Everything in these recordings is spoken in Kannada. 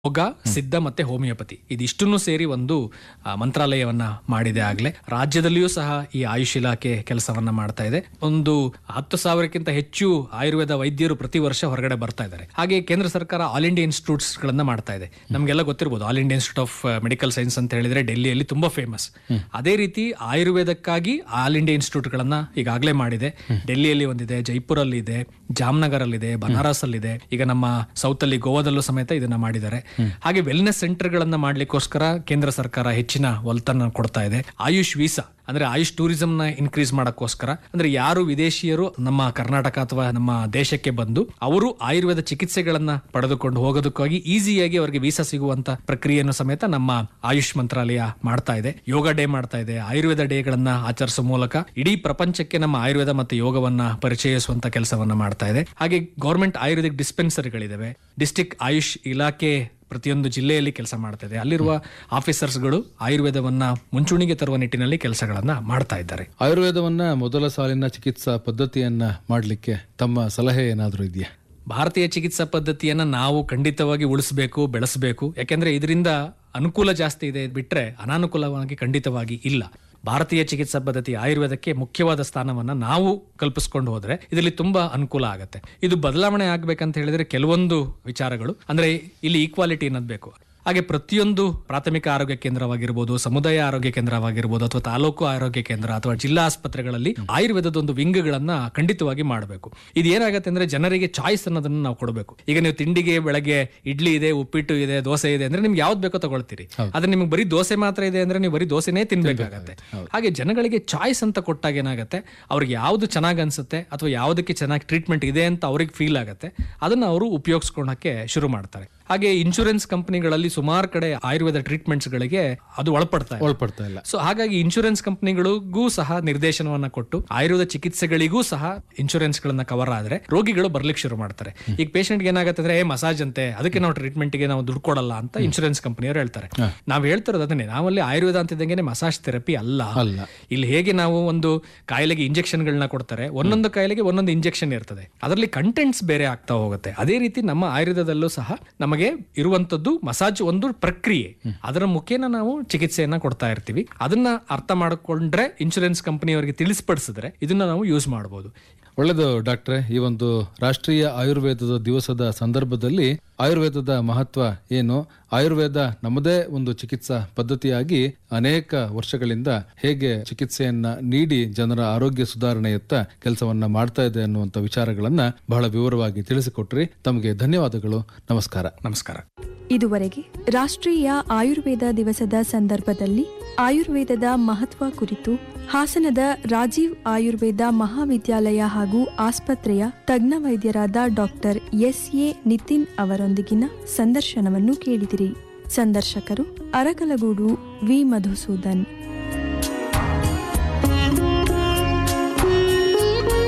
ಯೋಗ ಸಿದ್ಧ ಮತ್ತೆ ಹೋಮಿಯೋಪತಿ ಇದಿಷ್ಟನ್ನು ಸೇರಿ ಒಂದು ಆ, ಮಂತ್ರಾಲಯವನ್ನ ಮಾಡಿದೆ ಆಗ್ಲೇ ರಾಜ್ಯದಲ್ಲಿಯೂ ಸಹ ಈ ಆಯುಷ್ ಇಲಾಖೆ ಕೆಲಸವನ್ನ ಮಾಡ್ತಾ ಇದೆ ಒಂದು ಹತ್ತು ಸಾವಿರಕ್ಕಿಂತ ಹೆಚ್ಚು ಆಯುರ್ವೇದ ವೈದ್ಯರು ಪ್ರತಿ ವರ್ಷ ಹೊರಗಡೆ ಬರ್ತಾ ಇದ್ದಾರೆ ಹಾಗೆ ಕೇಂದ್ರ ಸರ್ಕಾರ ಆಲ್ ಇಂಡಿಯಾ ಇನ್ಸ್ಟಿಟ್ಯೂಟ್ಸ್ ಗಳನ್ನ ಮಾಡ್ತಾ ಇದೆ ನಮ್ಗೆಲ್ಲ ಗೊತ್ತಿರಬಹುದು all India institute of medical science ಅಂತ ಹೇಳಿದ್ರೆ ಡೆಲ್ಲಿಯಲ್ಲಿ ತುಂಬಾ ಫೇಮಸ್ ಅದೇ ರೀತಿ ಆಯುರ್ವೇದಕ್ಕಾಗಿ ಆಲ್ ಇಂಡಿಯಾ ಇನ್ಸ್ಟಿಟ್ಯೂಟ್ ಗಳನ್ನ ಈಗಾಗಲೇ ಮಾಡಿದೆ ಡೆಲ್ಲಿಯಲ್ಲಿ ಒಂದಿದೆ ಜೈಪುರಲ್ಲಿ ಇದೆ ಜಾಮ್ನಗರ್ ಅಲ್ಲಿದೆ ಬನಾರಸ್ ಅಲ್ಲಿದೆ ಈಗ ನಮ್ಮ ಸೌತ್ ಅಲ್ಲಿ ಗೋವಾದಲ್ಲೂ ಸಮೇತ ಇದನ್ನ ಮಾಡಿದ್ದಾರೆ ಹಾಗೆ ವೆಲ್ನೆಸ್ ಸೆಂಟರ್ ಗಳನ್ನ ಮಾಡ್ಲಿಕ್ಕೋಸ್ಕರ ಕೇಂದ್ರ ಸರ್ಕಾರ ಹೆಚ್ಚಿನ ಒಲ್ತನ್ನ ಕೊಡ್ತಾ ಇದೆ ಆಯುಷ್ ವೀಸಾ ಅಂದ್ರೆ ಆಯುಷ್ ಟೂರಿಸಂ ನ ಇನ್ಕ್ರೀಸ್ ಮಾಡಕ್ಕೋಸ್ಕರ ಅಂದ್ರೆ ಯಾರು ವಿದೇಶಿಯರು ನಮ್ಮ ಕರ್ನಾಟಕ ಅಥವಾ ನಮ್ಮ ದೇಶಕ್ಕೆ ಬಂದು ಅವರು ಆಯುರ್ವೇದ ಚಿಕಿತ್ಸೆಗಳನ್ನ ಪಡೆದುಕೊಂಡು ಹೋಗೋದಕ್ಕಾಗಿ ಈಸಿಯಾಗಿ ಅವರಿಗೆ ವೀಸಾ ಸಿಗುವಂತ ಪ್ರಕ್ರಿಯೆಯನ್ನು ಸಮೇತ ನಮ್ಮ ಆಯುಷ್ ಮಂತ್ರಾಲಯ ಮಾಡ್ತಾ ಇದೆ ಯೋಗ ಡೇ ಮಾಡ್ತಾ ಇದೆ ಆಯುರ್ವೇದ ಡೇಗಳನ್ನ ಆಚರಿಸುವ ಮೂಲಕ ಇಡೀ ಪ್ರಪಂಚಕ್ಕೆ ನಮ್ಮ ಆಯುರ್ವೇದ ಮತ್ತು ಯೋಗವನ್ನ ಪರಿಚಯಿಸುವಂತ ಕೆಲಸವನ್ನ ಮಾಡ್ತಾ ಇದೆ ಹಾಗೆ ಗೌರ್ಮೆಂಟ್ ಆಯುರ್ವೇದಿಕ್ ಡಿಸ್ಪೆನ್ಸರಿಗಳಿದಾವೆ ಡಿಸ್ಟಿಕ್ ಆಯುಷ್ ಇಲಾಖೆ ಪ್ರತಿಯೊಂದು ಜಿಲ್ಲೆಯಲ್ಲಿ ಕೆಲಸ ಮಾಡ್ತಾ ಇದೆ ಅಲ್ಲಿರುವ ಆಫೀಸರ್ಸ್ಗಳು ಆಯುರ್ವೇದವನ್ನ ಮುಂಚೂಣಿಗೆ ತರುವ ನಿಟ್ಟಿನಲ್ಲಿ ಕೆಲಸಗಳನ್ನ ಮಾಡ್ತಾ ಇದ್ದಾರೆ ಆಯುರ್ವೇದವನ್ನ ಮೊದಲ ಸಾಲಿನ ಚಿಕಿತ್ಸಾ ಪದ್ಧತಿಯನ್ನ ಮಾಡಲಿಕ್ಕೆ ತಮ್ಮ ಸಲಹೆ ಏನಾದರೂ ಇದೆಯಾ ಭಾರತೀಯ ಚಿಕಿತ್ಸಾ ಪದ್ಧತಿಯನ್ನ ನಾವು ಖಂಡಿತವಾಗಿ ಉಳಿಸಬೇಕು ಬೆಳೆಸಬೇಕು ಯಾಕೆಂದ್ರೆ ಇದರಿಂದ ಅನುಕೂಲ ಜಾಸ್ತಿ ಇದೆ ಬಿಟ್ರೆ ಅನಾನುಕೂಲವಾಗಿ ಖಂಡಿತವಾಗಿ ಇಲ್ಲ ಭಾರತೀಯ ಚಿಕಿತ್ಸಾ ಪದ್ಧತಿ ಆಯುರ್ವೇದಕ್ಕೆ ಮುಖ್ಯವಾದ ಸ್ಥಾನವನ್ನ ನಾವು ಕಲ್ಪಿಸ್ಕೊಂಡು ಹೋದ್ರೆ ಇದರಲ್ಲಿ ತುಂಬಾ ಅನುಕೂಲ ಆಗುತ್ತೆ ಇದು ಬದಲಾವಣೆ ಆಗ್ಬೇಕಂತ ಹೇಳಿದ್ರೆ ಕೆಲವೊಂದು ವಿಚಾರಗಳು ಅಂದ್ರೆ ಇಲ್ಲಿ ಈಕ್ವಾಲಿಟಿ ಅನ್ನೋದು ಬೇಕು ಹಾಗೆ ಪ್ರತಿಯೊಂದು ಪ್ರಾಥಮಿಕ ಆರೋಗ್ಯ ಕೇಂದ್ರವಾಗಿರ್ಬೋದು ಸಮುದಾಯ ಆರೋಗ್ಯ ಕೇಂದ್ರವಾಗಿರ್ಬೋದು ಅಥವಾ ತಾಲೂಕು ಆರೋಗ್ಯ ಕೇಂದ್ರ ಅಥವಾ ಜಿಲ್ಲಾ ಆಸ್ಪತ್ರೆಗಳಲ್ಲಿ ಆಯುರ್ವೇದದ ಒಂದು ವಿಂಗ್ಗಳನ್ನ ಖಂಡಿತವಾಗಿ ಮಾಡಬೇಕು ಇದು ಏನಾಗುತ್ತೆ ಅಂದ್ರೆ ಜನರಿಗೆ ಚಾಯ್ಸ್ ಅನ್ನೋದನ್ನ ನಾವು ಕೊಡಬೇಕು ಈಗ ನೀವು ತಿಂಡಿಗೆ ಬೆಳಗ್ಗೆ ಇಡ್ಲಿ ಇದೆ ಉಪ್ಪಿಟ್ಟು ಇದೆ ದೋಸೆ ಇದೆ ಅಂದ್ರೆ ನಿಮ್ಗೆ ಯಾವ್ದು ಬೇಕೋ ತಗೊಳ್ತೀರಿ ಆದ್ರೆ ನಿಮ್ಗೆ ಬರೀ ದೋಸೆ ಮಾತ್ರ ಇದೆ ಅಂದ್ರೆ ನೀವು ಬರೀ ದೋಸೆನೇ ತಿನ್ಬೇಕಾಗತ್ತೆ ಹಾಗೆ ಜನಗಳಿಗೆ ಚಾಯ್ಸ್ ಅಂತ ಕೊಟ್ಟಾಗ ಏನಾಗುತ್ತೆ ಅವ್ರಿಗೆ ಯಾವ್ದು ಚೆನ್ನಾಗಿ ಅನ್ಸುತ್ತೆ ಅಥವಾ ಯಾವ್ದಕ್ಕೆ ಚೆನ್ನಾಗಿ ಟ್ರೀಟ್ಮೆಂಟ್ ಇದೆ ಅಂತ ಅವ್ರಿಗೆ ಫೀಲ್ ಆಗುತ್ತೆ ಅದನ್ನ ಅವರು ಉಪಯೋಗಿಸ್ಕೊಳಕ್ಕೆ ಶುರು ಮಾಡ್ತಾರೆ ಹಾಗೆ ಇನ್ಶೂರೆನ್ಸ್ ಕಂಪನಿಗಳಲ್ಲಿ ಸುಮಾರು ಕಡೆ ಆಯುರ್ವೇದ ಟ್ರೀಟ್ಮೆಂಟ್ಸ್ ಗಳಿಗೆ ಅದು ಒಳಪಡ್ತಾ ಇದೆ ಒಳಪಡ್ತಾ ಇಲ್ಲ ಸೊ ಹಾಗಾಗಿ ಇನ್ಶೂರೆನ್ಸ್ ಕಂಪನಿಗಳಿಗೂ ಸಹ ನಿರ್ದೇಶನವನ್ನ ಕೊಟ್ಟು ಆಯುರ್ವೇದ ಚಿಕಿತ್ಸೆಗಳಿಗೂ ಸಹ ಇನ್ಶೂರೆನ್ಸ್ ಗಳನ್ನ ಕವರ್ ಆದ್ರೆ ರೋಗಿಗಳು ಬರ್ಲಿಕ್ಕೆ ಶುರು ಮಾಡ್ತಾರೆ ಈಗ ಪೇಷಂಟ್ ಏನಾಗುತ್ತೆ ಅಂದ್ರೆ ಮಸಾಜ್ ಅಂತೆ ಅದಕ್ಕೆ ನಾವು ಟ್ರೀಟ್ಮೆಂಟ್ ಗೆ ನಾವು ದುಡ್ಡು ಕೊಡಲ್ಲ ಅಂತ ಇನ್ಶೂರೆನ್ಸ್ ಕಂಪನಿಯವರು ಹೇಳ್ತಾರೆ ನಾವು ಹೇಳ್ತಿರೋದು ಅದನ್ನೇ ನಾವಲ್ಲಿ ಆಯುರ್ವೇದ ಅಂತಿದ್ದಂಗೆ ಮಸಾಜ್ ಥೆರಪಿ ಅಲ್ಲ ಅಲ್ಲ ಇಲ್ಲಿ ಹೇಗೆ ನಾವು ಒಂದು ಕಾಯಿಲೆಗೆ ಇಂಜೆಕ್ಷನ್ ಗಳನ್ನ ಕೊಡ್ತಾರೆ ಒಂದೊಂದು ಕಾಯಿಲೆಗೆ ಒಂದೊಂದು ಇಂಜೆಕ್ಷನ್ ಇರ್ತದೆ ಅದರಲ್ಲಿ ಕಂಟೆಂಟ್ಸ್ ಬೇರೆ ಆಗ್ತಾ ಹೋಗುತ್ತೆ ಅದೇ ರೀತಿ ನಮ್ಮ ಆಯುರ್ವೇದದಲ್ಲೂ ಸಹ ನಮಗೆ ಇರುವಂತದ್ದು ಮಸಾಜ್ ಒಂದು ಪ್ರಕ್ರಿಯೆ ಅದರ ಮುಖೇನ ನಾವು ಚಿಕಿತ್ಸೆಯನ್ನ ಕೊಡ್ತಾ ಇರ್ತೀವಿ ಅದನ್ನ ಅರ್ಥ ಮಾಡಿಕೊಂಡ್ರೆ ಇನ್ಶೂರೆನ್ಸ್ ಕಂಪನಿಯವರಿಗೆ ತಿಳಿಸ್ಪಡಿಸಿದ್ರೆ ಇದನ್ನ ನಾವು ಯೂಸ್ ಮಾಡಬಹುದು ಒಳ್ಳೆಯದು ಡಾಕ್ಟ್ರೆ ಈ ಒಂದು ರಾಷ್ಟ್ರೀಯ ಆಯುರ್ವೇದದ ದಿವಸದ ಸಂದರ್ಭದಲ್ಲಿ ಆಯುರ್ವೇದದ ಮಹತ್ವ ಏನು ಆಯುರ್ವೇದ ನಮ್ಮದೇ ಒಂದು ಚಿಕಿತ್ಸಾ ಪದ್ಧತಿಯಾಗಿ ಅನೇಕ ವರ್ಷಗಳಿಂದ ಹೇಗೆ ಚಿಕಿತ್ಸೆಯನ್ನ ನೀಡಿ ಜನರ ಆರೋಗ್ಯ ಸುಧಾರಣೆಯತ್ತ ಕೆಲಸವನ್ನ ಮಾಡ್ತಾ ಇದೆ ಅನ್ನುವಂಥ ವಿಚಾರಗಳನ್ನ ಬಹಳ ವಿವರವಾಗಿ ತಿಳಿಸಿಕೊಟ್ರಿ ತಮಗೆ ಧನ್ಯವಾದಗಳು ನಮಸ್ಕಾರ ನಮಸ್ಕಾರ ಇದುವರೆಗೆ ರಾಷ್ಟ್ರೀಯ ಆಯುರ್ವೇದ ದಿವಸದ ಸಂದರ್ಭದಲ್ಲಿ ಆಯುರ್ವೇದದ ಮಹತ್ವ ಕುರಿತು ಹಾಸನದ ರಾಜೀವ್ ಆಯುರ್ವೇದ ಮಹಾವಿದ್ಯಾಲಯ ಹಾಗೂ ಆಸ್ಪತ್ರೆಯ ತಜ್ಞ ವೈದ್ಯರಾದ ಡಾಕ್ಟರ್ ಎಸ್ ಎ ನಿತಿನ್ ಅವರೊಂದಿಗಿನ ಸಂದರ್ಶನವನ್ನು ಕೇಳಿದಿರಿ ಸಂದರ್ಶಕರು ಅರಕಲಗೂಡು ವಿ ಮಧುಸೂದನ್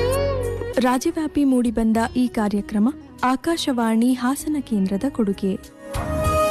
ರಾಜ್ಯವ್ಯಾಪಿ ಮೂಡಿಬಂದ ಈ ಕಾರ್ಯಕ್ರಮ ಆಕಾಶವಾಣಿ ಹಾಸನ ಕೇಂದ್ರದ ಕೊಡುಗೆ